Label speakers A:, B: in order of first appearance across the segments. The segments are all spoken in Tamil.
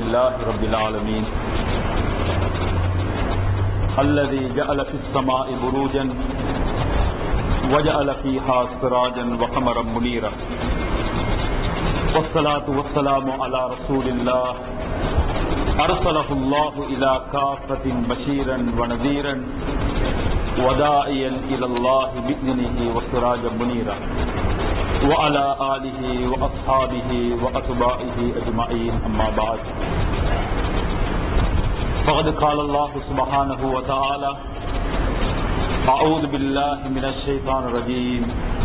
A: لله رب العالمين الذي جعل في السماء بروجا وجعل فيها سراجا وقمرا منيرا والصلاة والسلام على رسول الله أرسله الله إلى كافة بشيرا ونذيرا وداعيا إلى الله بإذنه وسراجا منيرا وعلى آله وأصحابه وأتباعه أجمعين أما بعد فقد قال الله سبحانه وتعالى أعوذ بالله من الشيطان الرجيم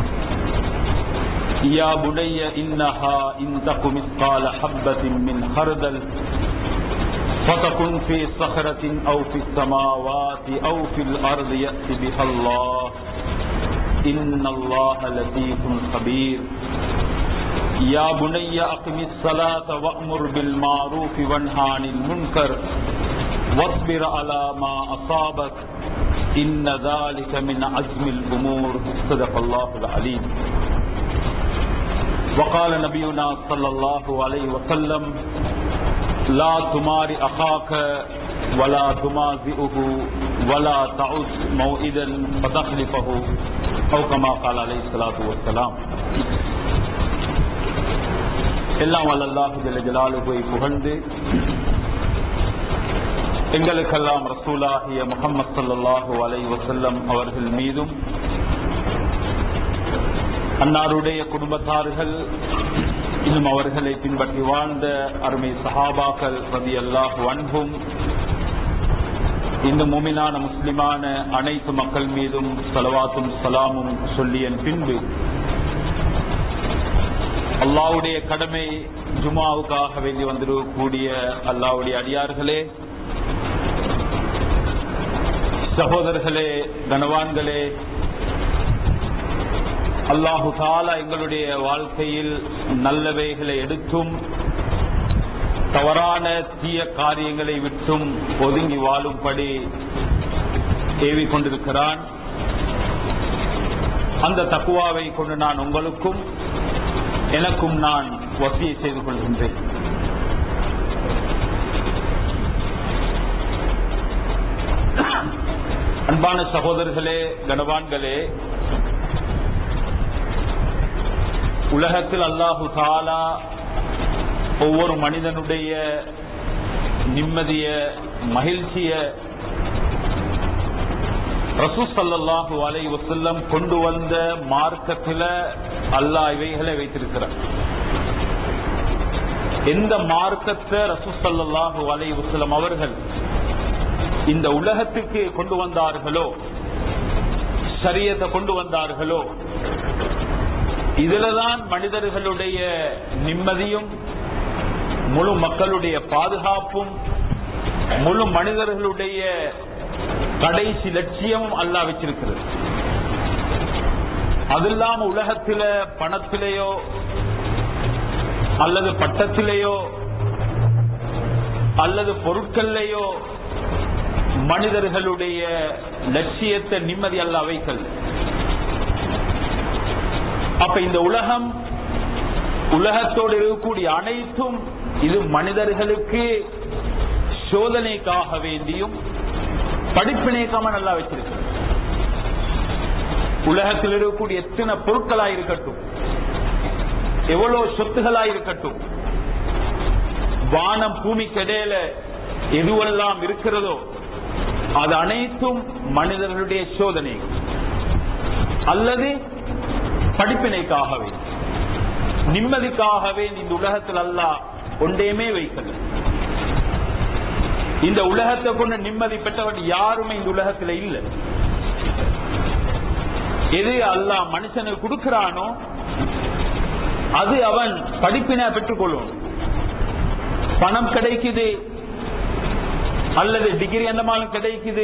A: يا بني إنها إن تك مثقال حبة من خردل فتكن في صخرة أو في السماوات أو في الأرض يأتي بها الله إن الله لطيف خبير يا بني أقم الصلاة وأمر بالمعروف وانهى عن المنكر واصبر على ما أصابك إن ذلك من عزم الأمور صدق الله العليم وقال نبينا صلى الله عليه وسلم لا تمار أخاك ولا تمازئه ولا تعد موئدا فتخلفه أو كما قال عليه الصلاة والسلام எல்லாம் வல்லல்லாஹு ஜல்ல ஜலாலுவை புகழ்ந்து எங்களுக்கெல்லாம் ரசூலாகிய முகமது சல்லாஹூ அலை வசல்லம் அவர்கள் மீதும் அன்னாருடைய குடும்பத்தார்கள் இன்னும் அவர்களை பின்பற்றி வாழ்ந்த அருமை சஹாபாக்கள் ரதி அல்லாஹ் அன்பும் இந்த முமினான முஸ்லிமான அனைத்து மக்கள் மீதும் சலவாத்தும் சலாமும் சொல்லியன் பின்பு அல்லாவுடைய கடமை ஜுமாவுக்காக வேண்டி வந்திருக்கக்கூடிய அல்லாவுடைய அடியார்களே சகோதரர்களே கனவான்களே அல்லாஹு தாலா எங்களுடைய வாழ்க்கையில் நல்லவைகளை எடுத்தும் தவறான தீய காரியங்களை விட்டும் ஒதுங்கி வாழும்படி ஏவி கொண்டிருக்கிறான் அந்த தக்குவாவை கொண்டு நான் உங்களுக்கும் எனக்கும் நான் வசியை செய்து கொள்கின்றேன் அன்பான சகோதரர்களே கனவான்களே உலகத்தில் அல்லாஹு தாலா ஒவ்வொரு மனிதனுடைய நிம்மதிய மகிழ்ச்சிய ரசூசல்லாஹு அலை வசல்லம் கொண்டு வந்த மார்க்கத்தில் அல்லாஹ் இவைகளை வைத்திருக்கிறார் எந்த மார்க்கத்தை ரசூசல்லாஹு அலை வசல்லம் அவர்கள் இந்த உலகத்துக்கு கொண்டு வந்தார்களோ சரியத்தை கொண்டு வந்தார்களோ இதுலதான் மனிதர்களுடைய நிம்மதியும் முழு மக்களுடைய பாதுகாப்பும் முழு மனிதர்களுடைய கடைசி லட்சியமும் அல்லா வச்சிருக்கிறது அது இல்லாம உலகத்தில பணத்திலேயோ அல்லது பட்டத்திலேயோ அல்லது பொருட்கள்லேயோ மனிதர்களுடைய லட்சியத்தை நிம்மதி அல்ல வைக்கல் அப்ப இந்த உலகம் உலகத்தோடு இருக்கக்கூடிய அனைத்தும் இது மனிதர்களுக்கு சோதனைக்காக வேண்டியும் படிப்பினைக்காம நல்லா வச்சிருக்கு உலகத்தில் இருக்கக்கூடிய எத்தனை பொருட்களா இருக்கட்டும் எவ்வளவு சொத்துகளா இருக்கட்டும் வானம் பூமிக்கு இடையில எதுவெல்லாம் இருக்கிறதோ அது அனைத்தும் மனிதர்களுடைய சோதனை அல்லது படிப்பினைக்காகவே நிம்மதிக்காகவே இந்த உலகத்தில் அல்ல ஒன்றையுமே வைக்கல இந்த உலகத்தை கொண்டு நிம்மதி பெற்றவன் யாருமே இந்த உலகத்தில் இல்லை எது அல்லாஹ் மனுஷனுக்கு கொடுக்கிறானோ அது அவன் படிப்பினை பெற்றுக் கொள்ளணும் பணம் கிடைக்குது அல்லது டிகிரி அந்த மாதிரி கிடைக்குது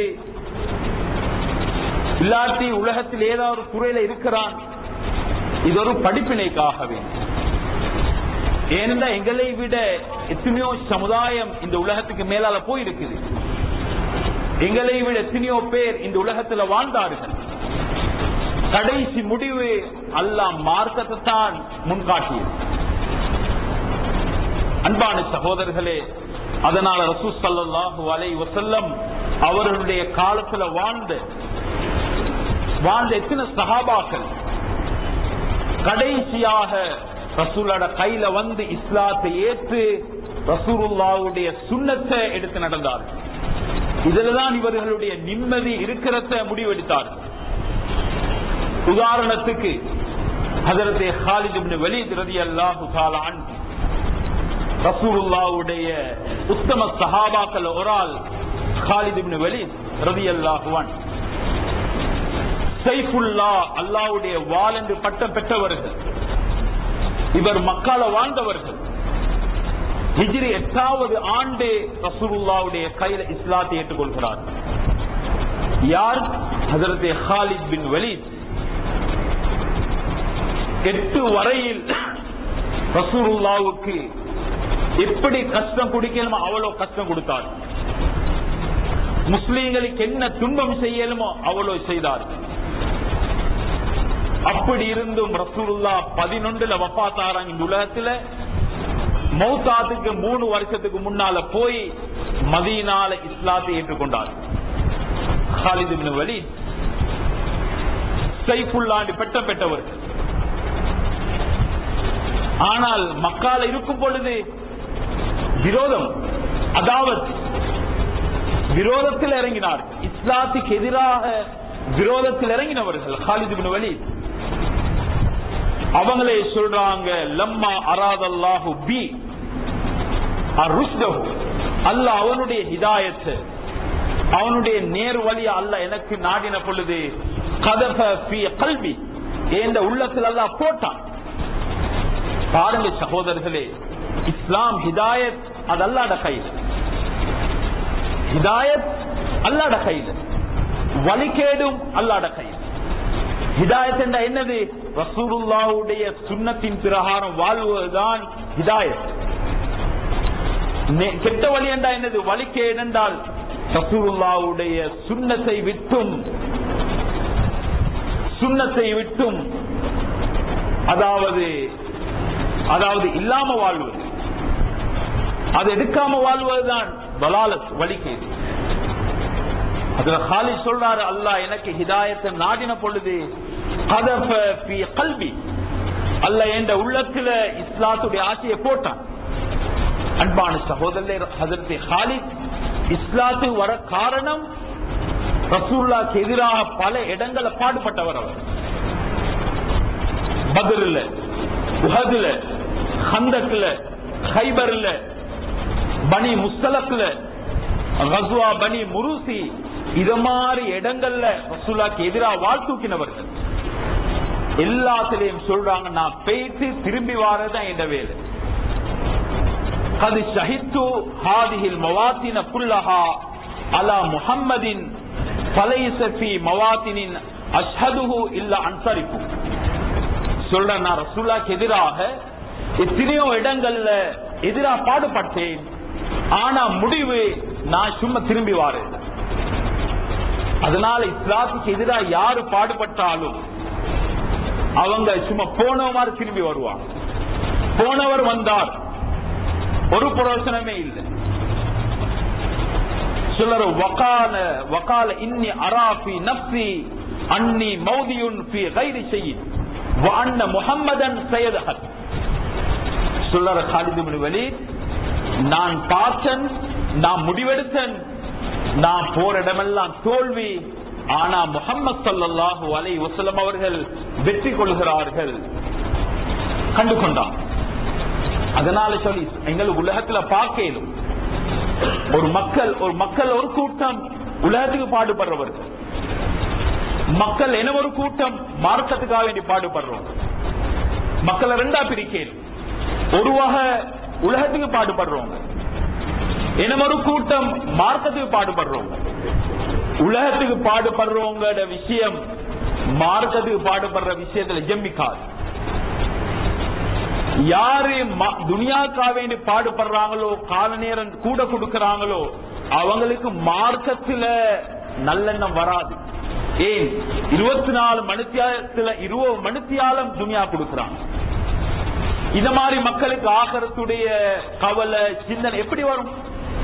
A: இல்லாட்டி உலகத்தில் ஏதாவது ஒரு துறையில இருக்கிறான் இது ஒரு படிப்பினைக்காகவே ஏனென்றா எங்களை விட எத்தனையோ சமுதாயம் இந்த உலகத்துக்கு மேலால போயிருக்குது எங்களை விட எத்தனையோ பேர் இந்த உலகத்துல வாழ்ந்தார்கள் கடைசி முடிவு அல்லாஹ் மார்க்கத்தை தான் முன்காட்டியது அன்பான சகோதரர்களே அதனால ரசூ சல்லாஹு அலை வசல்லம் அவர்களுடைய காலத்துல வாழ்ந்த வாழ்ந்த எத்தனை சஹாபாக்கள் கடைசியாக ரசூலோட கையில வந்து இஸ்லாத்தை ஏற்று ரசூலுல்லாவுடைய சுண்ணத்தை எடுத்து நடந்தார் இதுலதான் இவர்களுடைய நிம்மதி இருக்கிறத முடிவெடுத்தார் உதாரணத்துக்கு ஹதரத்தே ஹாலித் இப்னு வலீத் ரலியல்லாஹு தஆலா அன்ஹு ரசூலுல்லாவுடைய உத்தம சஹாபாக்கள் ஒரு ஆள் ஹாலித் இப்னு வலீத் ரலியல்லாஹு அன்ஹு சைஃபுல்லா அல்லாவுடைய வால் என்று பட்டம் பெற்றவர்கள் இவர் மக்கால வாழ்ந்தவர்கள் ஹிஜ்ரி எட்டாவது ஆண்டு ரசூலுல்லாவுடைய கையில இஸ்லாத்தை ஏற்றுக்கொள்கிறார் யார் ஹசரத்தே ஹாலித் பின் வலீத் எட்டு வரையில் ரசூலுல்லாவுக்கு எப்படி கஷ்டம் குடிக்கணுமோ அவ்வளோ கஷ்டம் கொடுத்தார் முஸ்லீம்களுக்கு என்ன துன்பம் செய்யணுமோ அவ்வளோ செய்தார் அப்படி இருந்தும் ரசூலுல்லா பதினொன்றுல வப்பாத்தாராங்க இந்த உலகத்துல மௌத்தாத்துக்கு மூணு வருஷத்துக்கு முன்னால போய் மதீனால இஸ்லாத்தை ஏற்றுக்கொண்டார் ஹாலித் இப்னு வலீத் சைஃபுல்லாண்டு பெற்ற பெற்றவர் ஆனால் மக்கால இருக்கும் பொழுது விரோதம் அதாவது விரோதத்தில் இறங்கினார் இஸ்லாத்துக்கு எதிராக விரோதத்தில் இறங்கினவர்கள் ஹாலித் இப்னு வலீத் அவங்களே சொல்றாங்க லம்மா அராதல்லாஹு பி அருஷ்டஹு அல்லாஹ் அவனுடைய ஹிதாயத்து அவனுடைய நேர் வழி அல்ல எனக்கு நாடின பொழுது கதப பி கல்வி என்ற உள்ளத்தில் அல்லாஹ் போட்டான் பாருங்க சகோதரர்களே இஸ்லாம் ஹிதாயத் அது அல்லாட கையில் ஹிதாயத் அல்லாட கையில் வழிகேடும் அல்லாட கையில் ஹிதாயத் என்ற என்னது ரசூலுல்லாவுடைய சுண்ணத்தின் பிரகாரம் வாழ்வதுதான் ஹிதாயத் நெ- கெட்ட வழி என்றா என்னது வழிகேடு என்றால் ரசூலுல்லாவுடைய சுண்ணத்தை விட்டும் சுண்ணத்தை விட்டும் அதாவது அதாவது இல்லாம வாழ்வது அது எடுக்காம வாழ்வதுதான் பலாலத் வழிகேடு அதுல காலி சொல்றாரு அல்லாஹ் எனக்கு ஹிதாயத்தை நாடின பொழுது கதஃப ஃபீ கல்வி அல்லாஹ் என்ற உள்ளத்துல இஸ்லாத்துடைய ஆசையை போட்டான் அன்பான சகோதரர் ஹதரத் ஹாலித் இஸ்லாத்து வர காரணம் ரசூல்லாக்கு எதிராக பல இடங்களை பாடுபட்டவர் அவர் பத்ரில் உஹதுல ஹந்தக்ல ஹைபர்ல பனி முஸ்தலக்ல கசுவா பனி முருசி இது மாதிரி இடங்கள்ல ரசூலாக்கு எதிராக வாழ் தூக்கினவர்கள் எல்லாத்திலையும் சொல்றாங்க நான் போயிட்டு திரும்பி வாரதான் என்ற வேலை கது ஷஹித்து ஹாதிஹில் மவாத்தின குல்லஹா அலா முஹம்மதின் பலைசபி மவாத்தினின் அஷ்ஹதுஹு இல்ல அன்சரிப்பு சொல்றேன் நான் ரசூலாக்கு எதிராக எத்தனையோ இடங்கள்ல எதிராக பாடுபட்டேன் ஆனா முடிவு நான் சும்மா திரும்பி வாரேன் அதனால இஸ்லாத்துக்கு எதிராக யாரு பாடுபட்டாலும் அவங்க சும்மா போனவாறு திரும்பி வருவாங்க போனவர் வந்தார் ஒரு பிரயோசனமே இல்லை சிலர் வகால வகால இன்னி அராஃபி நப்சி அன்னி மௌதியுன் ஃபி கைரி செய்யின் வஅன்ன முஹம்மதன் சையதஹத் சொல்லற காலிது பின் வலீத் நான் பார்த்தன் நான் முடிவெடுத்தன் நான் போற இடமெல்லாம் தோல்வி ஆனா முஹம்மது ஸல்லல்லாஹு அலைஹி வஸல்லம் அவர்கள் வெற்றி கொள்கிறார்கள் கண்டு கொண்டான் அதனால சொல்லி எங்களுக்கு உலகத்துல பார்க்கலும் ஒரு மக்கள் ஒரு மக்கள் ஒரு கூட்டம் உலகத்துக்கு பாடுபடுறவர்கள் மக்கள் என ஒரு கூட்டம் மார்க்கத்துக்காக வேண்டி பாடுபடுறோம் மக்களை ரெண்டா பிரிக்கலும் ஒரு வகை உலகத்துக்கு பாடுபடுறவங்க என ஒரு கூட்டம் மார்க்கத்துக்கு பாடுபடுறவங்க உலகத்துக்கு பாடுபடுறவங்களோட விஷயம் மார்க்கத்துக்கு பாடுபடுற விஷயத்துல ஜெம்பிக்காது யாரு ம- துனியாக்காக வேண்டி பாடுபடுறாங்களோ கால நேரம் கூட கொடுக்கறாங்களோ அவங்களுக்கு மார்க்கத்துல நல்லெண்ணம் வராது ஏன் இருபத்தி நாலு மணித்தியாலத்துல இருபது மணித்தியாலம் துனியா கொடுக்கறாங்க இந்த மாதிரி மக்களுக்கு ஆகரத்துடைய கவலை சிந்தனை எப்படி வரும்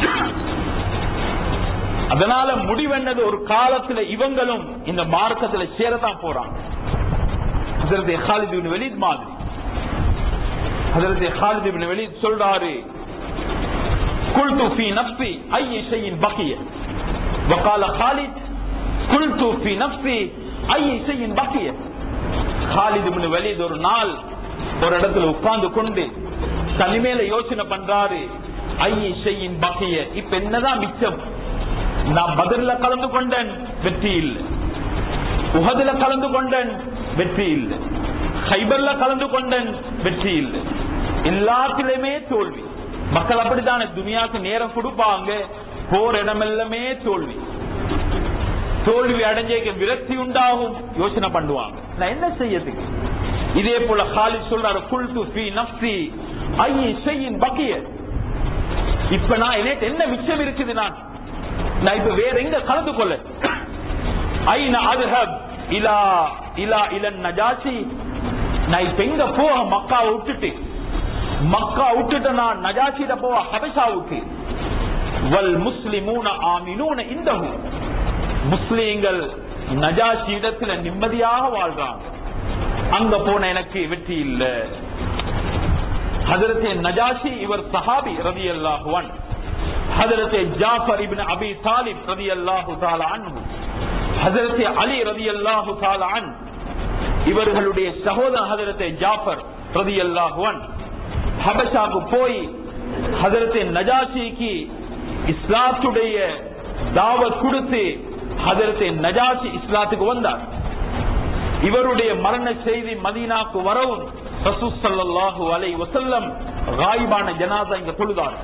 A: அதனால முடிவென்னது ஒரு காலத்துல இவங்களும் இந்த மார்க்கத்துல சேரதான் போறாங்க ஹசரத் ஹாலித் இப்னு வலீத் மாதிரி ஹசரத் ஹாலித் இப்னு வலீத் சொல்றாரு குல்து ஃபீ நஃப்ஸி ஐய ஷையின் பக்கிய வகால ஹாலித் குல்து ஃபீ நஃப்ஸி ஐய ஷையின் பக்கிய ஹாலித் இப்னு வலீத் ஒரு நாள் ஒரு இடத்துல உட்கார்ந்து கொண்டு தனிமேல யோசனை பண்றாரு ஐய ஷையின் பக்கிய இப்ப என்னதான் மிச்சம் நான் பதில கலந்து கொண்டேன் வெற்றி இல்லை உகதுல கலந்து கொண்டேன் வெற்றி இல்லை ஹைபர்ல கலந்து கொண்டேன் வெற்றி இல்லை எல்லாத்திலுமே தோல்வி மக்கள் அப்படித்தானே துனியாக்கு நேரம் கொடுப்பாங்க போற இடமெல்லாமே தோல்வி தோல்வி அடைஞ்ச விரக்தி உண்டாகும் யோசனை பண்ணுவாங்க நான் என்ன செய்யறதுக்கு இதே போல ஹாலி சொல்றாரு குல் து ஃபி நஃப்ஸி ஐ ஷையின் பக்கிய இப்ப நான் எனக்கு என்ன மிச்சம் இருக்குது நான் நான் இப்ப வேற எங்க கலந்து கொள்ள ஐன அதுஹப் இலா இலா இலன் நஜாசி நான் இப்ப எங்க போக மக்கா விட்டுட்டு மக்கா விட்டுட்டு நான் நஜாசிட போக ஹபஷாவுக்கு வல் முஸ்லிமூன ஆமினூன இந்தஹு முஸ்லீம்கள் நஜாசி இடத்துல நிம்மதியாக வாழ்றாங்க அங்க போன எனக்கு வெற்றி இல்ல ஹதரத்தே நஜாசி இவர் சஹாபி ரதி அல்லாஹுவன் ஹதரத்தே ஜாஃபர் இபின் அபி தாலிப் ரதி அல்லாஹு தாலா அன்ஹு ஹதரத்தே அலி ரதி அல்லாஹு தாலா அன் இவர்களுடைய சகோதரன் ஹதரத்தே ஜாஃபர் ரதி அல்லாஹுவன் ஹபஷாக்கு போய் ஹதரத்தே நஜாசிக்கு இஸ்லாத்துடைய தாவத் கொடுத்து ஹதரத்தே நஜாசி இஸ்லாத்துக்கு வந்தார் இவருடைய மரண செய்தி மதீனாக்கு வரவும் ரசூல் ஸல்லல்லாஹு அலைஹி வஸல்லம் காயிபான ஜனாதா இங்க தொழுதார்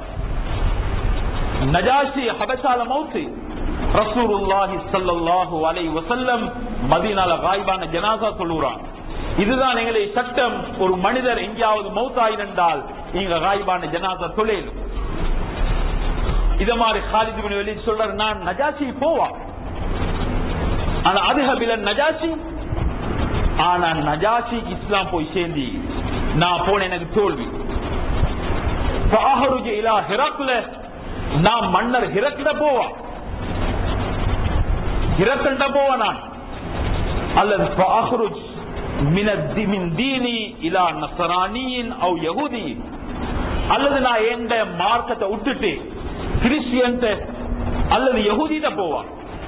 A: நஜாஷி ஹபஷால மௌத்து ரசூலுல்லாஹி ஸல்லல்லாஹு அலைஹி வஸல்லம் மதீனால காயிபான ஜனாதா தொழுறான் இதுதான் எங்களை சட்டம் ஒரு மனிதர் எங்கேயாவது மௌத்தாயிரண்டால் இங்க காயிபான ஜனாதா தொழில் இத மாதிரி ஹாலித் பின் வலீத் சொல்றாரு நான் நஜாசி போவா ஆனா அதுஹபில நஜாசி ஆனா நஜாசி இஸ்லாம் போய் சேர்ந்தி நான் போன எனக்கு தோல்வி فأخرج إلى هرقل நான் மன்னர் ஹிரக்கிட போவா ஹிரக்கிட்ட போவா நான் அல்லது فأخرج من الد- من ديني إلى نصراني أو يهودي அல்லது நான் எந்த மார்க்கத்தை விட்டுட்டு கிறிஸ்டியன் அல்லது யகுதிட்ட போவா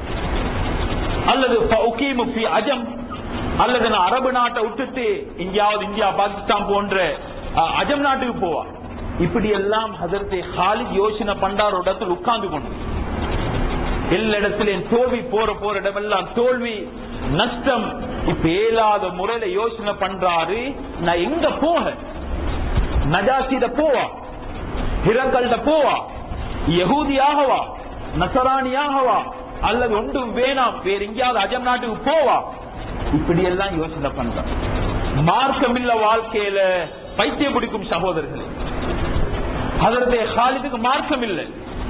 A: அல்லது فأقيم في அஜம் அல்லது நான் அரபு நாட்டை விட்டுட்டு எங்கேயாவது இந்தியா பாகிஸ்தான் போன்ற அஹ், அஜம் நாட்டுக்கு போவா இப்படி எல்லாம் ஹதரத்தை ஹாலித் யோசனை பண்டார் ஒரு இடத்தில் உட்கார்ந்து கொண்டு எல்லா இடத்திலும் தோல்வி போற போற இடமெல்லாம் தோல்வி நஷ்டம் இப்ப இயலாத முறையில யோசனை பண்றாரு நான் எங்க போக நஜாசிட போவா ஹிரங்கல்ட போவா யகூதியாகவா நசராணியாகவா அல்லது ஒன்றும் வேணாம் வேற எங்கேயாவது அஜம் நாட்டுக்கு போவா இப்படி எல்லாம் யோசனை பண்றான் மார்க்கமில்ல வாழ்க்கையில பைத்தியம் பிடிக்கும் சகோதரர்களே அதனுடைய காலிதுக்கு மார்க்கம் இல்லை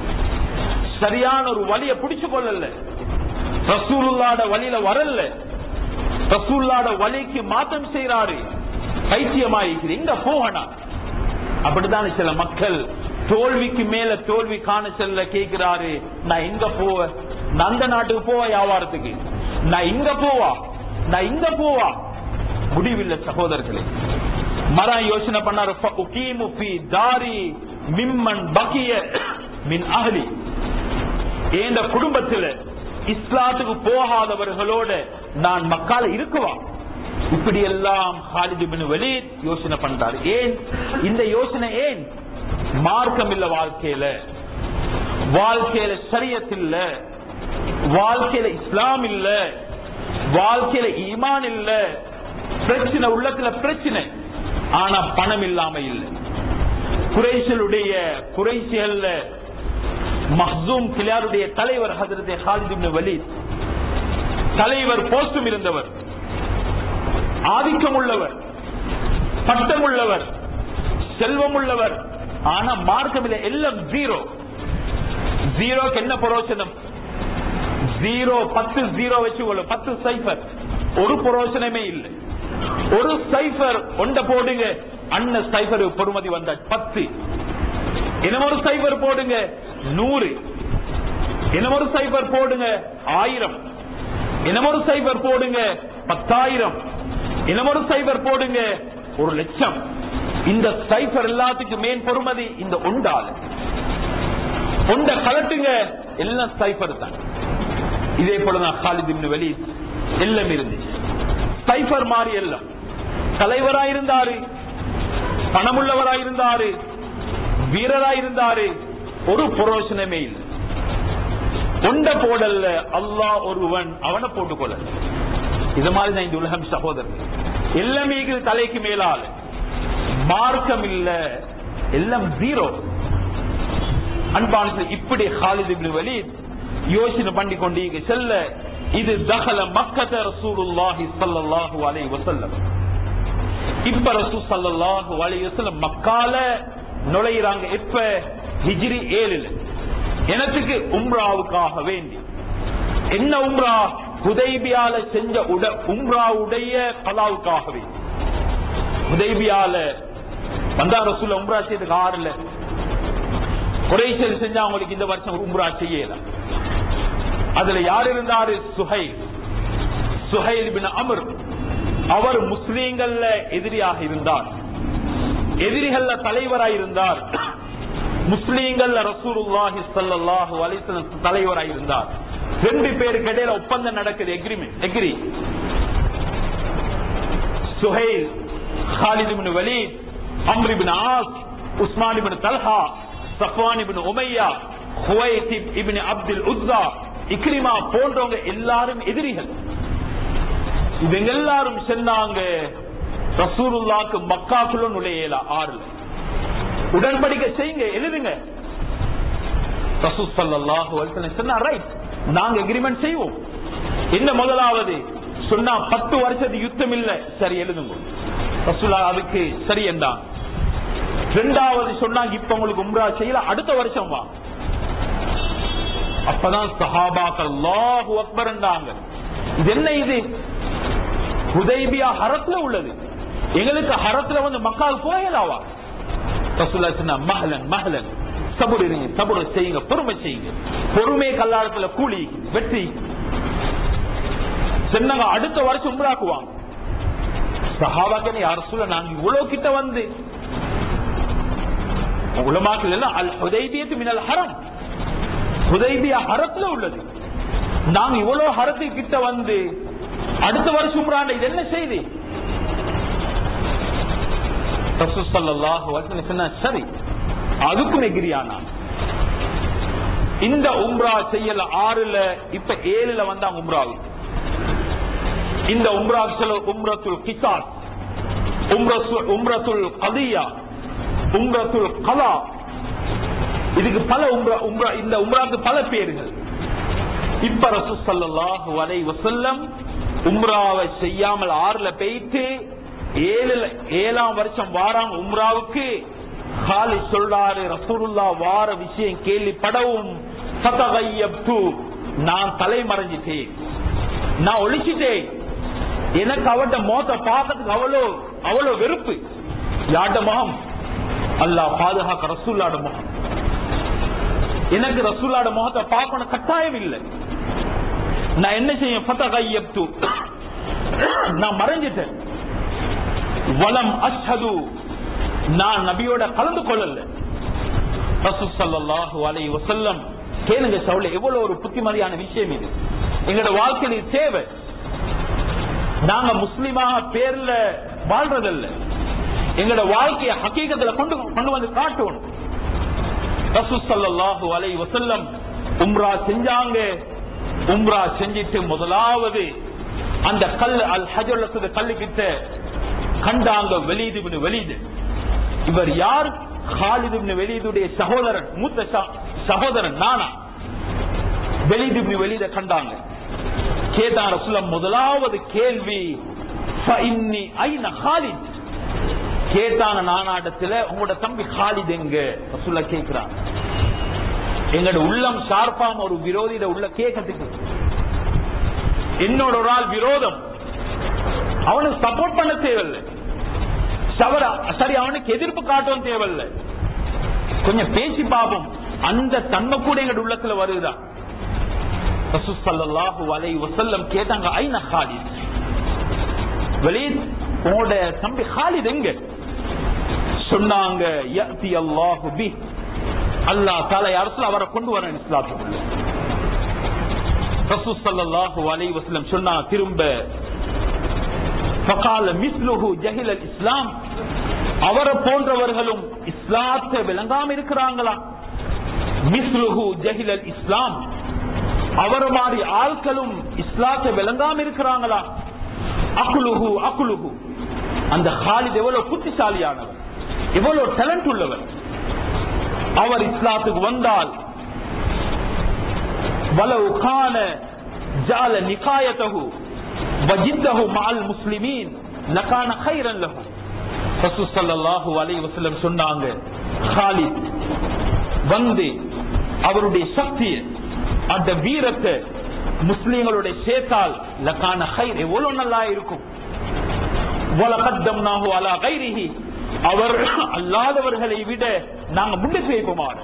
A: சரியான ஒரு வழியை பிடிச்சு கொள்ளல ரசூலுல்லாட வழியில வரல ரசூல்லாட வழிக்கு மாற்றம் செய்யறாரு பைத்தியமாயிருக்குது எங்க போகணும் அப்படித்தான் சில மக்கள் தோல்விக்கு மேல தோல்வி காண செல்ல கேட்கிறாரு நான் எங்க போவ நான் அந்த நாட்டுக்கு போவா வியாபாரத்துக்கு நான் இங்க போவா நான் இங்க போவா முடிவில்லை சகோதரர்களே மரம் யோசனை பண்ணாரு "ஃப உகீமு ஃபீ தாரி மிம்மன் பகிய மின் அஹ்லி என்ற குடும்பத்துல இஸ்லாத்துக்கு போகாதவர்களோட நான் மக்கால இருக்குவா இப்படி எல்லாம் ஹாலிது பின் வலீத் யோசனை பண்றாரு ஏன் இந்த யோசனை ஏன் மார்க்கம் இல்ல வாழ்க்கையில வாழ்க்கையில சரியத் இல்ல வாழ்க்கையில இஸ்லாம் இல்ல வாழ்க்கையில ஈமான் இல்ல பிரச்சனை உள்ளத்துல பிரச்சனை ஆனா பணம் இல்லாம இல்ல குறைசலுடைய குறைசியல்ல மஹ்சூம் கிளியாருடைய தலைவர் ஹதரத் ஹாலித் இப்னு வலீத் தலைவர் போஸ்டும் இருந்தவர் ஆதிக்கம் உள்ளவர் பட்டம் உள்ளவர் செல்வம் உள்ளவர் ஆனா மார்க்கமில்ல எல்லாம் ஜீரோ ஜீரோக்கு என்ன புரோச்சனம் ஜீரோ பத்து ஜீரோ வச்சு கொள்ள பத்து சைஃபர் ஒரு புரோச்சனமே இல்லை ஒரு சைஃபர் ஒண்ட போடுங்க அண்ணன் சைஃபர் பொறுமதி வந்த பத்து இன்னும் ஒரு சைஃபர் போடுங்க நூறு இன்னமொரு சைபர் போடுங்க ஆயிரம் இன்னமொரு சைபர் போடுங்க பத்தாயிரம் இன்னமொரு சைபர் போடுங்க ஒரு லட்சம் இந்த சைபர் எல்லாத்துக்கும் மேன் பொறுமதி இந்த உண்டால உண்ட கலட்டுங்க எல்லாம் சைபர் தான் இதே போலதான் காலித் இப்னு வலீத் எல்லாம் இருந்துச்சு சைபர் மாறி எல்லாம் தலைவராயிருந்தாரு பணமுள்ளவராயிருந்தாரு வீரராயிருந்தாரு ஒரு புரோஷனமே இல்லை உண்ட போடல்ல அல்லாஹ் ஒருவன் அவனை போட்டுக்கொள்ள இது மாதிரி தான் இந்த உலகம் சகோதரர் எல்லாமே இருக்குது தலைக்கு மேலால மார்க்கம் இல்ல எல்லாம் ஜீரோ அன்பான இப்படி ஹாலித் இப்னு வலீத் யோசனை பண்ணி கொண்டு இங்க செல்ல இது தகல மக்கத்த ரசூலுல்லாஹி ஸல்லல்லாஹு அலைஹி வஸல்லம் இப்ப ரசூல் ஸல்லல்லாஹு அலைஹி வஸல்லம் மக்கால நுழையிறாங்க எப்ப ஹிஜ்ரி 7ல எனத்துக்கு உம்ராவுக்காக வேண்டி என்ன உம்ரா ஹுதைபியால செஞ்ச உட உம்ராவுடைய கலாவுக்காக வேண்டி ஹுதைபியால வந்தா ரசூல் உம்ரா செய்ததுக்கு ஆறுல குறைசல் செஞ்சா அவங்களுக்கு இந்த வருஷம் உம்ரா செய்யலாம் அதுல யார் இருந்தாரு சுஹைல் சுஹைல் பின் அமர் அவர் முஸ்லீம்கள்ல எதிரியாக இருந்தார் எதிரிகள்ல தலைவராய் இருந்தார் முஸ்லீம்கள்ல ரசூலுல்லாஹி ஸல்லல்லாஹு அலைஹி வஸல்லம் தலைவராய் இருந்தார் ரெண்டு பேருக்கு இடையில ஒப்பந்தம் நடக்குது agreement agree Suhail خالد بن وليد عمرو بن عاص عثمان بن طلحه Safwan ibn Umayya Huwait ibn Abdul Uzza Ikrima போன்றவங்க எல்லாரும் எதிரிகள் இவங்க எல்லாரும் சொன்னாங்க ரசூலுல்லாக்கு மக்காக்குள்ள நுழையல ஆறுல உடன்படிக்கை செய்யுங்க எழுதுங்க ரசூல் ஸல்லல்லாஹு அலைஹி வஸல்லம் சொன்னா ரைட் நாங்க எக்ரிமெண்ட் செய்வோம் என்ன முதலாவது சொன்னா பத்து வருஷத்து யுத்தம் இல்ல சரி எழுதுங்க ரசூலா அதுக்கு சரி என்றான் ரெண்டாவது சொன்னாங்க இப்ப உங்களுக்கு உம்ரா செய்யல அடுத்த வருஷம் வா அப்பதான் சஹாபாக்கள் அல்லாஹு அக்பர் என்றாங்க இது என்ன இது ஹுதைபியா ஹரத்துல உள்ளது எங்களுக்கு ஹரத்துல வந்து மக்கள் போயலாவா ரசூல்லா சொன்னா மஹலன் மஹலன் சபுர் இருங்க சபுர் செய்யுங்க பொறுமை செய்யுங்க பொறுமை கல்லாடத்துல கூலி வெற்றி சொன்னாங்க அடுத்த வருஷம் உம்ராக்குவாங்க சஹாபாக்கள் யார் சொல்ல நாங்க இவ்வளவு கிட்ட வந்து உலமாக்கள் எல்லாம் அல் ஹுதைபியத்து மினல் ஹரம் ஹுதைபியா ஹரத்துல உள்ளது நாங்க இவ்வளவு ஹரத்து கிட்ட வந்து அடுத்த வருஷம் உம்ராண்ட இது என்ன செய்தி ரசூல் ஸல்லல்லாஹு அலைஹி வஸல்லம் சொன்னா, சரி அதுக்கும் எகிரியானா இந்த உம்ரா செய்யல ஆறுல இப்ப ஏழுல வந்தாங்க உம்ராவுக்கு இந்த உம்ரா சில உம்ரத்துல் கிசாஸ் உம்ரத்துல் உம்ரத்துல் கதியா உம்ரத்துல் கலா இதுக்கு பல உம்ரா உம்ரா இந்த உம்ராக்கு பல பேர்கள் இப்ப ரசூ ஸல்லல்லாஹு அலைஹி வஸல்லம் உம்ராவை செய்யாமல் ஆறுல போயிட்டு ஏழுல ஏழாம் வருஷம் வாராங்க உம்ராவுக்கு காலி சொல்றாரு ரசூலுல்லா வார விஷயம் கேள்விப்படவும் ஃபதகையப்து நான் தலை மறைஞ்சிட்டேன் நான் ஒழிச்சிட்டேன் எனக்கு அவட்ட மோத்த பார்க்கறதுக்கு அவ்வளோ அவ்வளோ வெறுப்பு யாட்ட முகம் அல்லாஹ் பாதுகாக்க ரசூல்லாட முகம் எனக்கு ரசூல்லாட முகத்தை பார்க்கணும் கட்டாயம் இல்லை நான் என்ன செய்ய ஃபதகையப்து நான் மறைஞ்சிட்டேன் வலம் அஷ்ஹது நான் நபியோட கலந்து கொள்ளல ரசூல் ஸல்லல்லாஹு அலைஹி வஸல்லம் கேளுங்க சவுல எவ்வளவு ஒரு புத்திமதியான விஷயம் இது எங்களோட வாழ்க்கையில் இது தேவை நாங்க முஸ்லிமாக பேர்ல வாழ்றதல்ல எங்களோட வாழ்க்கையை ஹக்கீகத்துல கொண்டு கொண்டு வந்து காட்டணும் ரசூல் ஸல்லல்லாஹு அலைஹி வஸல்லம் உம்ரா செஞ்சாங்க உம்ரா செஞ்சிட்டு முதலாவது அந்த கல் அல் ஹஜர் கல்லு கிட்ட கண்டாங்க வெளியது வெளியது இவர் யார் ஹாலிது வெளியதுடைய சகோதரன் மூத்த ச- சகோதரன் நானா வெளிது வெளியத கண்டாங்க கேட்டான் ரசூலம் முதலாவது கேள்வி "ஃபஇன்னி ஐன ஹாலித் கேட்டான நானாட்டத்துல உங்களோட தம்பி ஹாலித் எங்க ரசூல்லா கேட்கிறான் எங்களோட உள்ளம் ஷார்ப்பாம ஒரு விரோதியிட உள்ள கேட்கறதுக்கு என்னோட ஒரு ஆள் விரோதம் அவனுக்கு சப்போர்ட் பண்ண தேவையில்லை சவர சரி அவனுக்கு எதிர்ப்பு காட்டவும் தேவையில்லை கொஞ்சம் பேசி பார்ப்போம் அந்த தன்மை கூட எங்க உள்ளத்துல வருதா ரசூசல்லாஹு அலை வசல்லம் கேட்டாங்க ஐன ஹாலித் வலீத் உங்களோட தம்பி ஹாலித் எங்க சொன்னாங்க யஅதி அல்லாஹு பி அல்லாஹ் தாலா அரசுல அவரை கொண்டு வரேன் இஸ்லாத்துக்குள்ள ரசூ ஸல்லல்லாஹு அலைஹி வஸல்லம் சொன்னா திரும்ப فقال مثله جهل الاسلام அவரை போன்றவர்களும் இஸ்லாத்தை விளங்காம இருக்கிறாங்களா மிஸ்லுஹு ஜஹில் இஸ்லாம் அவர் மாதிரி ஆட்களும் இஸ்லாத்தை விளங்காம இருக்கிறாங்களா அகுலுஹு அகுலுஹு அந்த ஹாலித் எவ்வளவு புத்திசாலியானவர் எவ்வளவு டேலண்ட் உள்ளவர் அவர் இஸ்லாத்துக்கு வந்தால் வலவு கான ஜால நிகாயத்தகு வஜித்தகு மால் முஸ்லிமீன் லகான கைரன் லகு ரசூ ஸல்லல்லாஹு அலைஹி வஸல்லம் சொன்னாங்க ஹாலித் வந்து அவருடைய சக்தியை அந்த வீரத்தை முஸ்லிம்களுடைய சேர்த்தால் லகான ஹைர் எவ்வளவு நல்லா இருக்கும் வலகத்தம்னாஹு அலா கைரிஹி அவர் அல்லாதவர்களை விட நாங்க முன்னுக்கு வைப்போமாறு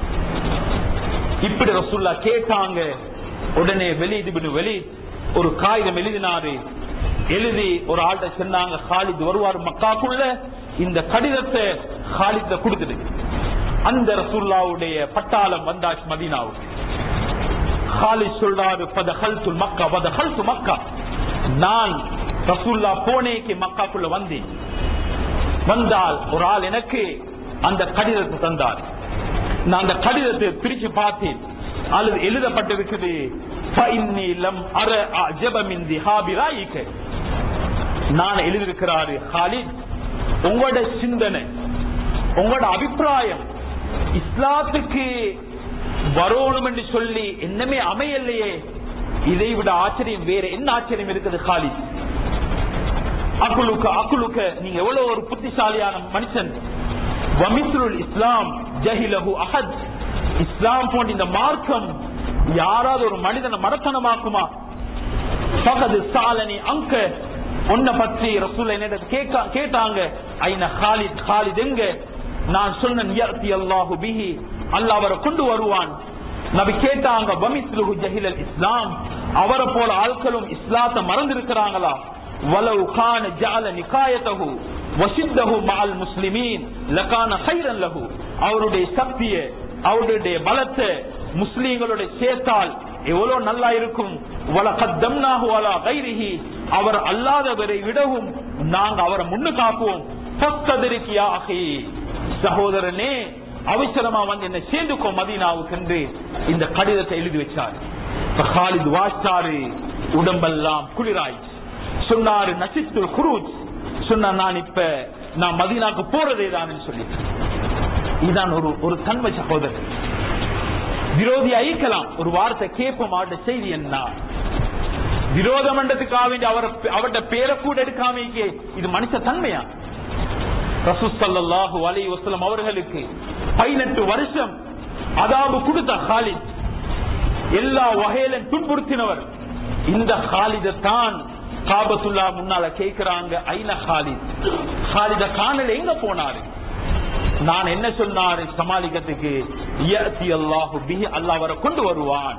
A: இப்படி ரசூல்லா கேட்டாங்க உடனே வெளியிடு வெளி ஒரு காகிதம் எழுதினாரு எழுதி ஒரு ஆள்கிட்ட சொன்னாங்க ஹாலித் வருவார் மக்காக்குள்ள இந்த கடிதத்தை ஹாலித்த கொடுத்துடு அந்த ரசூல்லாவுடைய பட்டாளம் வந்தாச்சு மதீனாவுக்கு ஹாலித் சொல்றாரு பதஹல்துல் மக்கா பதஹல்து மக்கா நான் ரசூல்லா போனேக்கு மக்காக்குள்ள வந்தேன் வந்தால் ஒரு ஆள் எனக்கு அந்த கடிதத்தை தந்தார் நான் அந்த கடிதத்தை பிரிச்சு பார்த்தேன் அல்லது எழுதப்பட்டிருக்குது فإني لم أرى أعجب من ذهاب رأيك. நான் எழுதியிருக்கிறாரு ஹாலித் உங்களோட சிந்தனை உங்களோட அபிப்பிராயம் இஸ்லாத்துக்கு வரணும் என்று சொல்லி என்னமே அமையலையே இதை விட ஆச்சரியம் வேற என்ன ஆச்சரியம் இருக்குது ஹாலித் அக்குலுக்க அக்குலுக்க நீங்க எவ்வளவு ஒரு புத்திசாலியான மனுஷன் வமித்ருல் இஸ்லாம் ஜஹிலஹு அஹத் இஸ்லாம் போன்ற இந்த மார்க்கம் யாராவது ஒரு மனிதனை மடத்தனமாக்குமா பகது சாலனி அங்க உன்னை பற்றி ரசூல் என்னிடம் கேட்க- கேட்டாங்க ஐன ஹாலித் ஹாலித் எங்க நான் சொன்னேன் யஅதி அல்லாஹு பிஹி அல்லாஹ் அவரை கொண்டு வருவான் நபி கேட்டாங்க வமித்லுஹு ஜஹிலல் இஸ்லாம் அவரை போல ஆட்களும் இஸ்லாத்தை மறந்திருக்கிறாங்களா வலவு கான ஜஅல நிகாயத்தஹு வசித்தஹு மஅல் முஸ்லிமீன் லகான கைரன் லஹு அவருடைய சக்தியை அவருடைய பலத்தை முஸ்லீம்களுடைய சேர்த்தால் எவ்வளவு நல்லா இருக்கும் வலகத்தம்னாஹு அலா கைரிஹி அவர் அல்லாதவரை விடவும் நாங்க அவரை முன்னு காப்போம் ஃபஸ்ததிரிக்கியா அஹி சகோதரனே அவசரமா வந்து என்ன சேர்ந்துக்கோ மதீனாவுக்கு என்று இந்த கடிதத்தை எழுதி வச்சார் இப்ப ஹாலித் வாச்சாரு உடம்பெல்லாம் குளிராயிடுச்சு சொன்னாரு நசித்துல் குரூஜ் சொன்னா நான் இப்ப நான் மதீனாக்கு போறதே தான் சொல்லிட்டு இதுதான் ஒரு ஒரு தன்மை சகோதரர் விரோதி அழிக்கலாம் ஒரு வார்த்தை கேட்போம் அவருடைய செய்தி என்ன விரோத மண்டத்துக்காக வேண்டி அவர் அவருடைய பேரை கூட எடுக்காம இது மனுஷ தன்மையா ரசூசல்லாஹு அலை வசலம் அவர்களுக்கு பதினெட்டு வருஷம் அதாவது கொடுத்த ஹாலித் எல்லா வகையிலும் துன்புறுத்தினவர் இந்த ஹாலித தான் காபத்துல்லா முன்னால கேட்கிறாங்க ஐன ஹாலித் ஹாலித காணல எங்க போனாரு நான் என்ன சொன்னாரு சமாளிக்கிறதுக்கு யஅதி அல்லாஹு பிஹி அல்லாஹ் அவரை கொண்டு வருவான்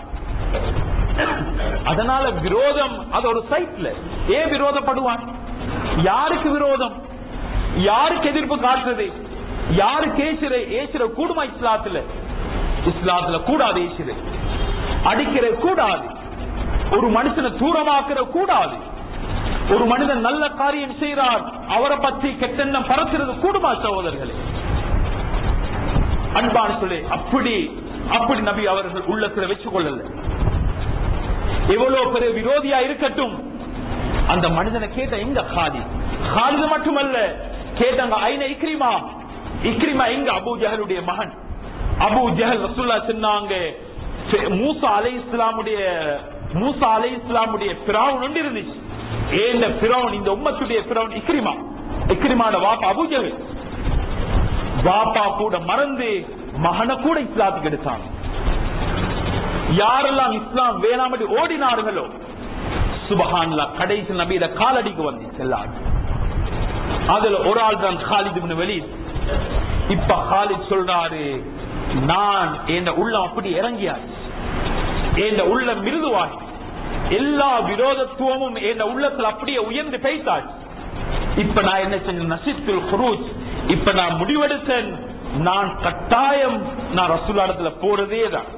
A: அதனால விரோதம் அது ஒரு சைட்ல ஏன் விரோதப்படுவான் யாருக்கு விரோதம் யாருக்கு எதிர்ப்பு காட்டுறது யாருக்கு ஏசுற ஏசுற கூடுமா இஸ்லாத்துல இஸ்லாத்துல கூடாது ஏசுற அடிக்கிற கூடாது ஒரு மனுஷனை தூரமாக்குற கூடாது ஒரு மனிதன் நல்ல காரியம் செய்கிறார் அவரை பற்றி கெட்டெண்ணம் பரத்துறது கூடுமா சகோதரர்களே அன்பான சொல்லி அப்படி அப்படி நபி அவர்கள் உள்ளத்துல வச்சு கொள்ளல எவ்வளவு பெரிய விரோதியா இருக்கட்டும் அந்த மனிதனை கேட்ட எங்க ஹாலி ஹாலிது மட்டுமல்ல கேட்டாங்க ஐன இக்ரிமா இக்ரிமா எங்க அபு ஜஹலுடைய மகன் அபு ஜஹல் ரசூல்லா சொன்னாங்க ஃபெ- மூசா அலை இஸ்லாமுடைய மூசா அலை இஸ்லாமுடைய பிராவுன் ஒன்று இருந்துச்சு ஏன் பிராவுன் இந்த உம்மத்துடைய பிராவுன் இக்ரிமா இக்ரிமாட வாப்பா அபு ஜஹல் பாப்பா கூட மறந்து மகனை கூட இஸ்லாத்துக்கு எடுத்தாங்க யாரெல்லாம் இஸ்லாம் வேணாமடி ஓடினார்களோ சுபஹான்லா கடைசி நபியில காலடிக்கு வந்து செல்லாது அதுல ஒரு ஆள் தான் ஹாலித் இப்னு வலீத் இப்ப ஹாலித் சொல்றாரு நான் என் உள்ளம் அப்படி இறங்கியாச்சு என் உள்ளம் மிருதுவாகி எல்லா விரோதத்துவமும் என் உள்ளத்துல அப்படியே உயர்ந்து பெய்தாச்சு இப்ப நான் என்ன செஞ்சேன் நசித்துல் குரூஜ் இப்ப நான் முடிவெடுத்தேன் நான் கட்டாயம் நான் ரசூலாடத்துல போறதே தான்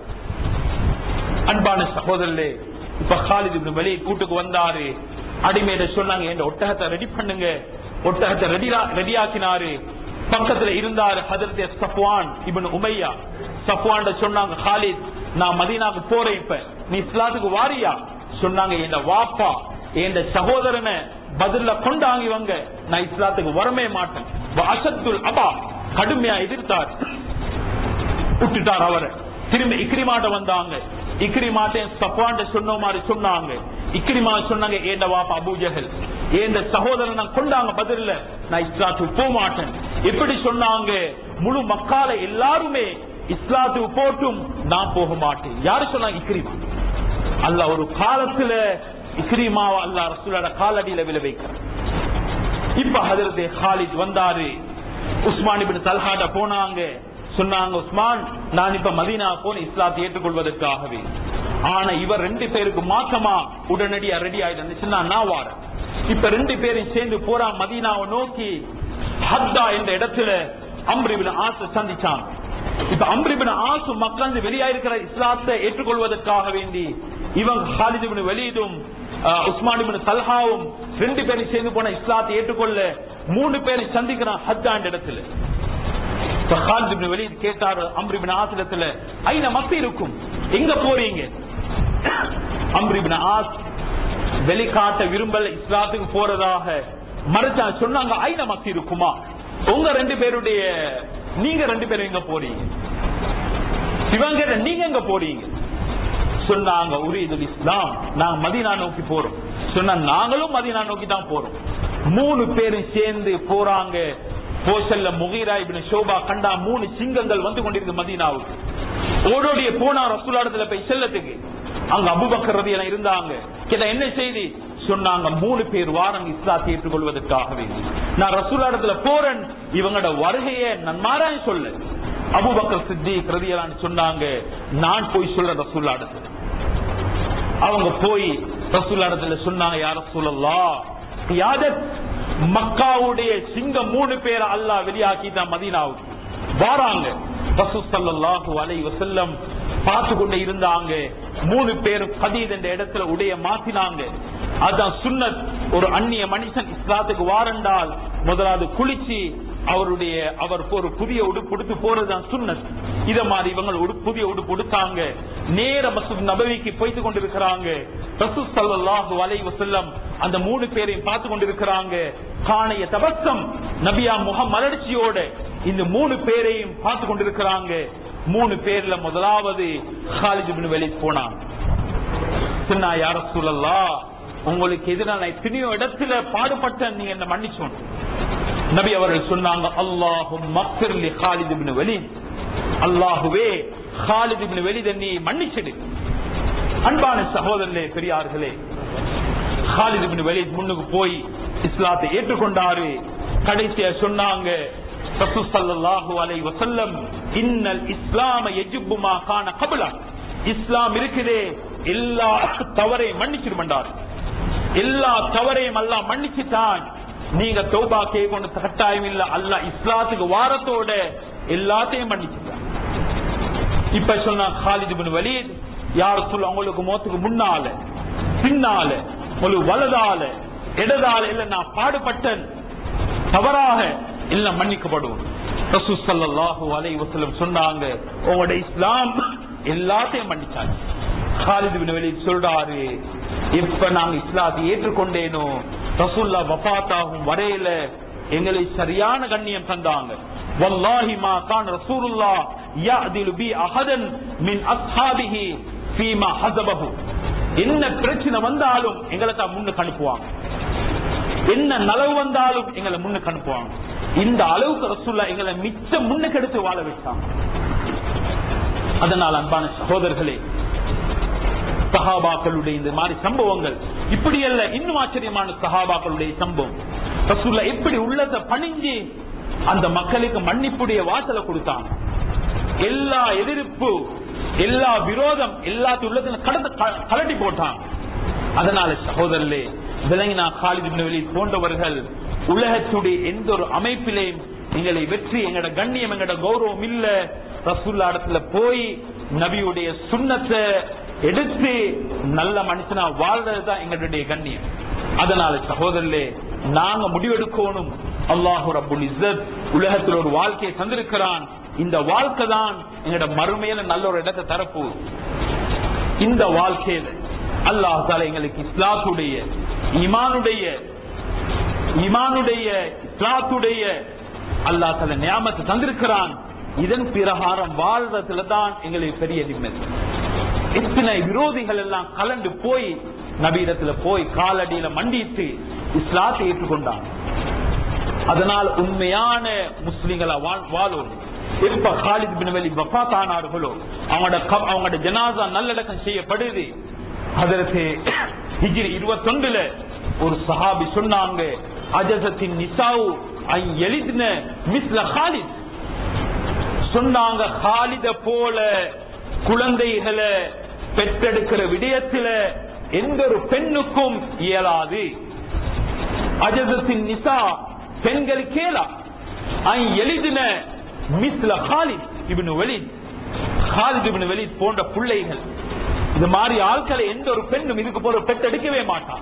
A: அன்பான சகோதரர்களே இப்ப காலித் இப்னு வெளியே கூட்டுக்கு வந்தாரு அடிமையிட சொன்னாங்க என் ஒட்டகத்தை ரெடி பண்ணுங்க ஒட்டகத்தை ரெடி ரெடியாக்கினாரு பக்கத்துல இருந்தாரு ஹதரத் சஃப்வான் இப்னு உமையா சஃப்வான் சொன்னாங்க காலித் நான் மதீனாக்கு போறேன் இப்ப நீ இஸ்லாத்துக்கு வாரியா சொன்னாங்க என் வாப்பா என் சகோதரனை பதில கொண்டாங்கிவங்க நான் இஸ்லாத்துக்கு வரவே மாட்டேன் அசத்துல் அபா கடுமையா எதிர்த்தார் விட்டுட்டார் அவரை திரும்ப இக்ரிமாட்ட வந்தாங்க இக்ரிமாட்டை சப்பாண்ட சொன்ன மாதிரி சொன்னாங்க இக்ரிமா சொன்னாங்க ஏண்ட வாப்பா அபூஜஹல் ஏண்ட சகோதரனை கொண்டாங்க பதில நான் இஸ்லாத்துக்கு போக மாட்டேன் எப்படி சொன்னாங்க முழு மக்கால எல்லாருமே இஸ்லாத்துக்கு போட்டும் நான் போக மாட்டேன் யாரு சொன்னாங்க இக்ரிமா அல்ல ஒரு காலத்துல இக்ரிமாவை அல்லா ரசூலோட காலடியில விழ வைக்கிறார் இப்ப ஹதரதே ஹாலித் வந்தாரு உஸ்மான் இப்படி தல்ஹாட போனாங்க சொன்னாங்க உஸ்மான் நான் இப்ப மதீனா போன இஸ்லாத்தை ஏற்றுக்கொள்வதற்காகவே ஆனா இவர் ரெண்டு பேருக்கு மாற்றமா உடனடியா ரெடி ஆயிட்டு நான் வாரேன் இப்ப ரெண்டு பேரும் சேர்ந்து போறா மதீனாவை நோக்கி ஹத்தா என்ற இடத்துல அம்ரிபின் ஆசை சந்திச்சாங்க இப்ப அம்ரிபின் ஆசு மக்கள் வெளியாயிருக்கிற இஸ்லாத்தை ஏற்றுக்கொள்வதற்காக வேண்டி இவங்க ஹாலிதிபின் வெளியிடும் உஸ்மானிபின் சல்ஹாவும் ரெண்டு பேரும் சேர்ந்து போன இஸ்லாத்தை ஏற்றுக்கொள்ள மூணு பேரும் சந்திக்கிறான் ஹஜ்ஜாண்ட் இடத்துல வெளியே கேட்டாரு அம்ரிபின் ஆசிரத்துல ஐநா மத்தி இருக்கும் எங்க போறீங்க அம்ரிபின் ஆஸ் வெளிக்காட்ட விரும்பல இஸ்லாத்துக்கு போறதாக மறைச்சா சொன்னாங்க ஐநா மத்தி இருக்குமா உங்க ரெண்டு பேருடைய நீங்க ரெண்டு பேரும் எங்க போறீங்க இவங்க நீங்க எங்க போறீங்க சொன்னாங்க உரியதுல் இஸ்லாம் நாங்க மதினா நோக்கி போறோம் சொன்னா நாங்களும் மதினா நோக்கி தான் போறோம் மூணு பேரும் சேர்ந்து போறாங்க போசல்ல முகீரா இப்னு ஷோபா கண்டா மூணு சிங்கங்கள் வந்து கொண்டிருக்கு மதீனாவுக்கு ஓடோடிய போனா ரசூலாடத்துல போய் செல்லத்துக்கு அங்க அபுபக்கர் ரதி எல்லாம் இருந்தாங்க கேட்ட என்ன செய்தி சொன்னாங்க மூணு பேர் வாரம் இஸ்லாத்தை ஏற்றுக்கொள்வதற்காகவே நான் ரசூலாடத்துல போறேன் இவங்களோட வருகையை நான் மாறான் சொல்ல அபுபக்கர் சித்தி கிருதியலான்னு சொன்னாங்க நான் போய் சொல்றேன் ரசூல்லாடத்துல அவங்க போய் ரசூல்லாடத்துல சொன்னாங்க யார சொல்லலா யாதத் மக்காவுடைய சிங்கம் மூணு பேர் அல்லாஹ் வெளியாக்கி தான் மதீனாவுக்கு வாராங்க ரசூசல்லாஹு அலை வசல்லம் பார்த்து கொண்டே இருந்தாங்க மூணு பேரும் கதீத் என்ற இடத்துல உடைய மாத்தினாங்க அதான் சுன்னத் ஒரு அந்நிய மனுஷன் இஸ்லாத்துக்கு வாரண்டால் முதலாவது குளிச்சு அவருடைய அவர் ஒரு புதிய உடுப்பு உடுத்து போறதுதான் சுன்னத் இத மாதிரி இவங்க உடு புதிய உடுப்பு உடுத்தாங்க நேர மசூத் நபவிக்கு போய்த்து கொண்டிருக்கிறாங்க ரசூ சல்லாஹு அலை வசல்லம் அந்த மூணு பேரையும் பார்த்து கொண்டிருக்கிறாங்க காணைய தபக்கம் நபியா முகம் மலர்ச்சியோட இந்த மூணு பேரையும் பார்த்து கொண்டிருக்கிறாங்க மூணு பேர்ல முதலாவது ஹாலிஜ் பின் வெளியே போனான் சின்ன யார சூழல்லா உங்களுக்கு எதிரான எத்தனையோ இடத்துல பாடுபட்ட நீங்க என்ன மன்னிச்சோம் நபி அவர்கள் சொன்னாங்க அல்லாஹும் மக்திர்லி ஹாலித் பின் வலீத் அல்லாஹுவே ஹாலித் பின் வலீத் நீ மன்னிச்சிடு அன்பான சகோதரர்களே பெரியார்களே ஹாலித் பின் வலீத் முன்னுக்கு போய் இஸ்லாத்தை ஏற்றுக்கொண்டாரு கடைசியா சொன்னாங்க ரசூசல்லாஹு அலை வசல்லம் இன்னல் இஸ்லாம எஜுப்புமா காண கபலா இஸ்லாம் இருக்குதே எல்லா தவறையும் மன்னிச்சிருமண்டாரு எல்லா தவறையும் அல்லா மன்னிச்சுட்டான் நீங்க தௌபா கேட்கொண்டு கட்டாயம் இல்ல அல்ல இஸ்லாத்துக்கு வாரத்தோட எல்லாத்தையும் மன்னிச்சுட்டான் இப்ப சொன்னா காலிது பின் வலீத் யார் சொல்ல உங்களுக்கு மோத்துக்கு முன்னால பின்னால உங்களுக்கு வலதால இடதால இல்ல நான் பாடுபட்டேன் தவறாக இல்ல மன்னிக்கப்படும் ரசூ சல்லாஹூ அலை வசலம் சொன்னாங்க உங்களோட இஸ்லாம் எல்லாத்தையும் மன்னிச்சாங்க காலிது பின் வலீத் சொல்றாரு எப்ப நாங்க இஸ்லாத்தை ஏற்றுக்கொண்டேனோ ரசூல்லா வபாத்தாகும் வரையில எங்களை சரியான கண்ணியம் தந்தாங்க வல்லாஹி மா கான் ரசூலுல்லா يعدل بي احدا من اصحابه فيما حسبه என்ன பிரச்சனை வந்தாலும் எங்களை தான் முன்னுக்கு அனுப்புவாங்க என்ன நலவு வந்தாலும் எங்களை முன்னுக்கு அனுப்புவாங்க இந்த அளவுக்கு ரசூல்லா எங்களை மிச்சம் முன்னுக்கு எடுத்து வாழ வச்சாங்க அதனால் அன்பான சகோதரர்களே சஹாபாக்களுடைய இந்த மாதிரி சம்பவங்கள் இப்படி அல்ல இன்னும் ஆச்சரியமான சஹாபாக்களுடைய சம்பவம் ரசூல்லா எப்படி உள்ளத்தை பணிஞ்சு அந்த மக்களுக்கு மன்னிப்புடைய வாசலை கொடுத்தாங்க எல்லா எதிர்ப்பு எல்லா விரோதம் எல்லாத்தையும் உள்ளத்துல கடந்து க- கலட்டி போட்டான் அதனால சகோதரர்களே விலங்கினா காலித் இப்னு வலீத் போன்றவர்கள் உலகத்துடைய எந்த ஒரு அமைப்பிலேயும் எங்களை வெற்றி எங்கட கண்ணியம் எங்கட கௌரவம் இல்ல ரசூல்லா இடத்துல போய் நபியுடைய சுண்ணத்தை எடுத்து நல்ல மனுஷனா வாழ்றதுதான் எங்களுடைய கண்ணியம் அதனால சகோதரர்களே நாங்க முடிவெடுக்கணும் அல்லாஹு ரப்புல் இஸ்ஸத் உலகத்தில் ஒரு வாழ்க்கையை தந்திருக்கிறான் இந்த வாழ்க்கை தான் எங்களோட மறுமையில நல்ல ஒரு இடத்தை தரப்போ இந்த வாழ்க்கையில அல்லாஹ் தாலா எங்களுக்கு இஸ்லாத்துடைய ஈமானுடைய ஈமானுடைய இஸ்லாத்துடைய அல்லாஹ் தால நியாமத்தை தந்திருக்கிறான் இதன் பிரகாரம் வாழ்றதுல தான் எங்களுக்கு பெரிய நிம்மதி இத்தனை விரோதிகள் எல்லாம் கலண்டு போய் நபீடத்துல போய் காலடியில மண்டிட்டு இஸ்லாத்தை ஏற்றுக்கொண்டான் அதனால் உண்மையான முஸ்லிம்களா வாழ்- வாழும் எப்ப காலித் பின் வலி வஃபாத் ஆனார்களோ அவங்களோட க- அவங்களோட ஜனாசா நல்லடக்கம் செய்யப்படுது அதற்கு ஹிஜ்ரி இருபத்தொன்றுல ஒரு சஹாபி சொன்னாங்க அஜசத்தின் நிசாவு ஐ எளிதின மிஸ்ல காலித் சொன்னாங்க காலித போல குழந்தைகளை பெற்றெடுக்கிற விடயத்துல எந்த ஒரு பெண்ணுக்கும் இயலாது அஜதத்தின் நிசா பெண்கள் கேளா ஐ எளிதின மிஸ்ல Khalid ibn Walid Khalid ibn Walid போன்ற பிள்ளைகள் இது மாதிரி ஆட்களை எந்த ஒரு பெண்ணும் இதுக்கு போல பெற்றெடுக்கவே மாட்டான்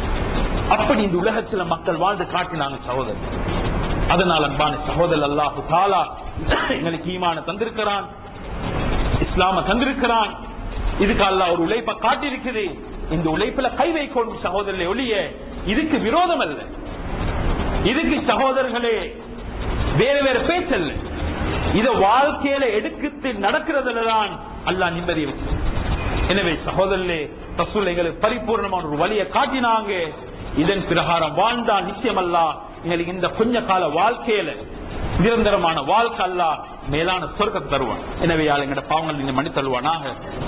A: அப்படி இந்த உலகத்துல மக்கள் வாழ்ந்து காட்டினாங்க சகோதரர் அதனால அன்பான சகோதரர் அல்லாஹு தாலா எங்களுக்கு ஈமான தந்திருக்கிறான் இஸ்லாம தந்திருக்கிறான் இதுக்கு அல்லாஹ் ஒரு உழைப்பை காட்டியிருக்குது இந்த உழைப்புல கை வைக்கணும் சகோதரர்களே ஒழிய இதுக்கு விரோதம் அல்ல இதுக்கு சகோதரர்களே வேற வேற பேச்சல்ல இத வாழ்க்கையில எடுத்து நடக்கிறதுல தான் அல்லாஹ் நிம்மதி வச்சு எனவே சகோதரர்களே ரசூல் எங்களுக்கு பரிபூர்ணமான ஒரு வழியை காட்டினாங்க இதன் பிரகாரம் வாழ்ந்தா நிச்சயம் அல்ல எங்களுக்கு இந்த கொஞ்ச கால வாழ்க்கையில நிரந்தரமான வாழ்க்கை அல்ல மேலான சொர்க்கத்தை தருவான் எனவே யாழ் எங்கட பாவங்கள் நீங்க மன்னித் தருவானாக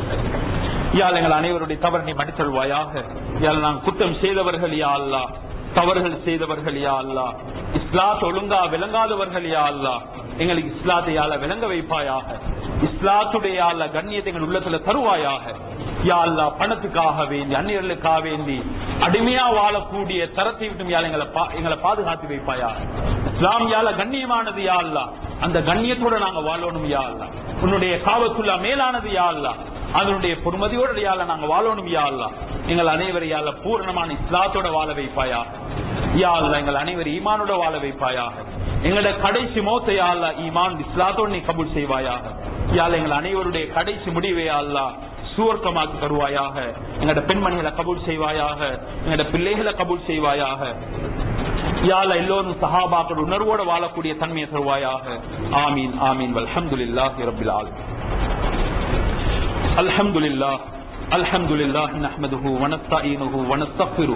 A: யாழ் எங்கள் அனைவருடைய தவறு நீ மன்னித் தருவாயாக யாழ் நாங்கள் குற்றம் செய்தவர்கள் யா அல்லா தவறுகள் செய்தவர்கள் யா அல்லா இஸ்லாத் ஒழுங்கா விளங்காதவர்கள் யா அல்லா எங்களுக்கு இஸ்லாத்தை யாழ விளங்க வைப்பாயாக இஸ்லாத்துடைய யாழ கண்ணியத்தை எங்கள் உள்ளத்துல தருவாயாக யா அல்லா பணத்துக்காக வேண்டி அந்நியர்களுக்காக வேண்டி அடிமையா வாழக்கூடிய தரத்தை விட்டும் யாழ் எங்களை பா- எங்களை பாதுகாத்து வைப்பாயாக இஸ்லாம் யாழ கண்ணியமானது யா அல்லா அந்த கண்ணியத்தோட நாங்க வாழணும் யா அல்லா உன்னுடைய காவத்துல்லா மேலானது யா அல்லா அதனுடைய பொறுமதியோட யாழ நாங்க வாழணும் யா அல்லா எங்கள் அனைவரையால பூரணமான இஸ்லாத்தோட வாழ வைப்பாயா யா அல்லா எங்கள் அனைவர் ஈமானோட வாழ வைப்பாயாக எங்களோட கடைசி மோத்த யா அல்லா ஈமான் இஸ்லாத்தோடு நீ கபூல் செய்வாயாக யாழ் எங்கள் அனைவருடைய கடைசி முடிவை யா அல்லா சுவர்க்கமாக்கி தருவாயாக எங்களோட பெண்மணிகளை கபூல் செய்வாயாக எங்களோட பிள்ளைகளை கபூல் செய்வாயாக யாழ எல்லோரும் சஹாபாக்கள் உணர்வோட வாழக்கூடிய தன்மையை தருவாயாக ஆமீன் ஆமீன் வல்ஹம்துலில்லாஹி ரப்பில் ஆலமீன் الحمد لله الحمد لله نحمده ونستعينه ونستغفره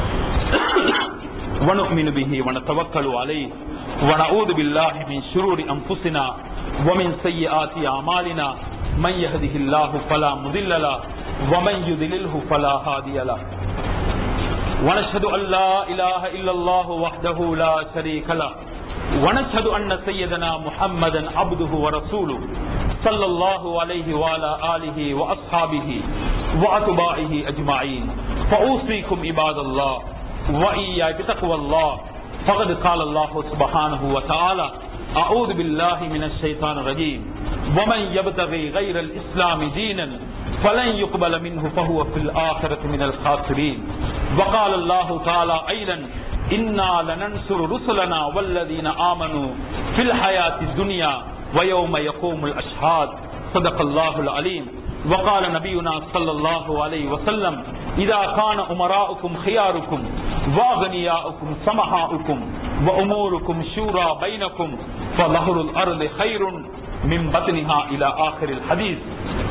A: ونؤمن به ونتوكل عليه ونعوذ بالله من شرور انفسنا ومن سيئات اعمالنا من يهده الله فلا مضل له ومن يضلله فلا هادي له ونشهد ان لا اله الا الله وحده لا شريك له ونشهد ان سيدنا محمدا عبده ورسوله صلى الله عليه وعلى اله واصحابه واتباعه اجمعين فاوصيكم عباد الله واياي بتقوى الله فقد قال الله سبحانه وتعالى اعوذ بالله من الشيطان الرجيم ومن يبتغي غير الاسلام دينا فلن يقبل منه فهو في الاخره من الخاسرين وقال الله تعالى ايضا انا لننصر رسلنا والذين امنوا في الحياه الدنيا ويوم يقوم الاشهاد صدق الله العليم وقال نبينا صلى الله عليه وسلم اذا كان امراؤكم خياركم واغنياؤكم سمحاؤكم واموركم شورى بينكم فظهر الارض خير من بطنها الى اخر الحديث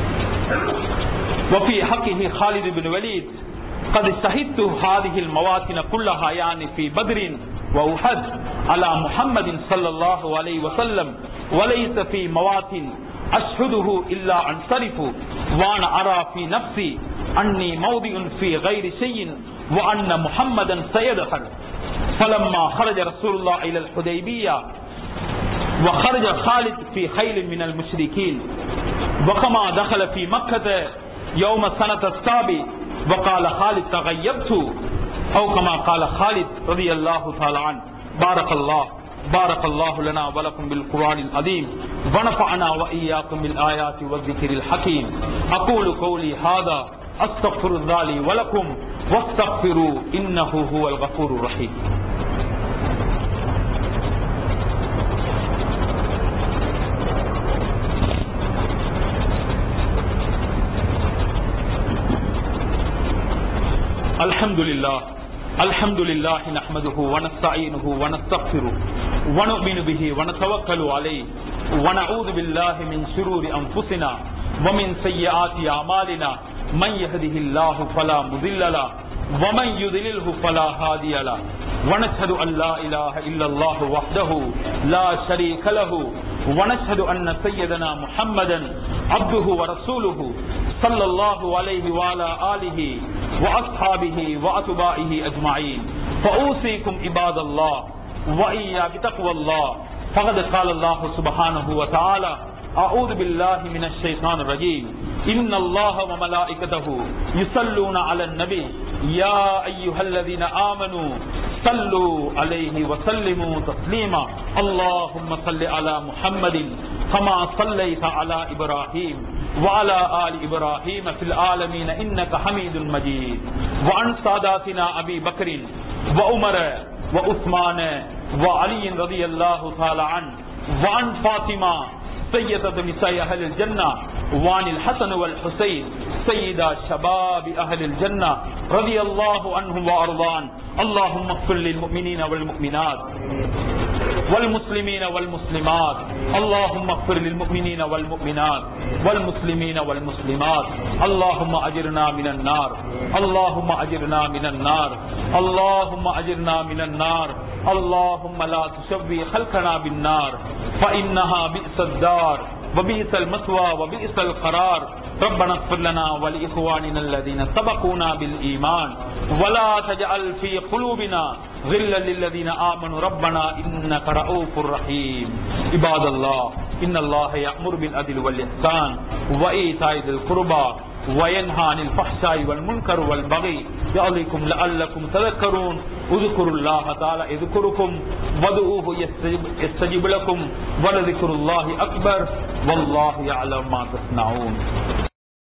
A: وفي حقه خالد بن وليد قد شهدت هذه المواطن كلها يعني في بدر وأحد على محمد صلى الله عليه وسلم وليس في مواطن أشهده إلا أنصرف وأنا أرى في نفسي أني موضع في غير شيء وأن محمدا سيدخل فلما خرج رسول الله إلى الحديبية وخرج خالد في خيل من المشركين وكما دخل في مكة يوم سنة السابع وقال خالد تغيبت أو كما قال خالد رضي الله تعالى عنه بارك الله بارك الله لنا ولكم بالقرآن العظيم ونفعنا وإياكم بالآيات والذكر الحكيم أقول قولي هذا أستغفر الله لي ولكم واستغفروا إنه هو الغفور الرحيم الحمد لله الحمد لله نحمده ونستعينه ونستغفره ونؤمن به ونتوكل عليه ونعوذ بالله من شرور أنفسنا ومن سيئات أعمالنا من يهده الله فلا مضل له ومن يضلله فلا هادي له ونشهد أن لا إله إلا الله وحده لا شريك له ونشهد أن سيدنا محمدا عبده ورسوله صلى الله عليه وعلى آله وأصحابه وأتباعه أجمعين فأوصيكم عباد الله وإيا بتقوى الله فقد قال الله سبحانه وتعالى أعوذ بالله من الشيطان الرجيم إن الله وملائكته يصلون على النبي يا أيها الذين آمنوا صلوا عليه وسلموا تسليما اللهم صل على محمد كما صليت على إبراهيم وعلى آل إبراهيم في العالمين إنك حميد مجيد وعن ساداتنا أبي بكر وعمر وعثمان وعلي رضي الله تعالى عنه وعن فاطمة سيدة نساء أهل الجنة وعن الحسن والحسين سيدا شباب أهل الجنة رضي الله عنهم وأرضان اللهم اغفر للمؤمنين والمؤمنات والمسلمين والمسلمات اللهم اغفر للمؤمنين والمؤمنات والمسلمين والمسلمات اللهم أجرنا من النار اللهم أجرنا من النار اللهم أجرنا من النار اللهم لا تشوي خلقنا بالنار فإنها بئس الدار وبئس المثوى وبئس القرار ربنا اغفر لنا ولإخواننا الذين سبقونا بالإيمان ولا تجعل في قلوبنا غلا للذين آمنوا ربنا إنك رؤوف رحيم عباد الله إن الله يأمر بالعدل والإحسان وإيتاء ذي القربى وينهى عن الفحشاء والمنكر والبغي يعظكم لعلكم تذكرون اذكروا الله تعالى يذكركم وادعوه يستجب, يستجب لكم ولذكر الله أكبر والله يعلم ما تصنعون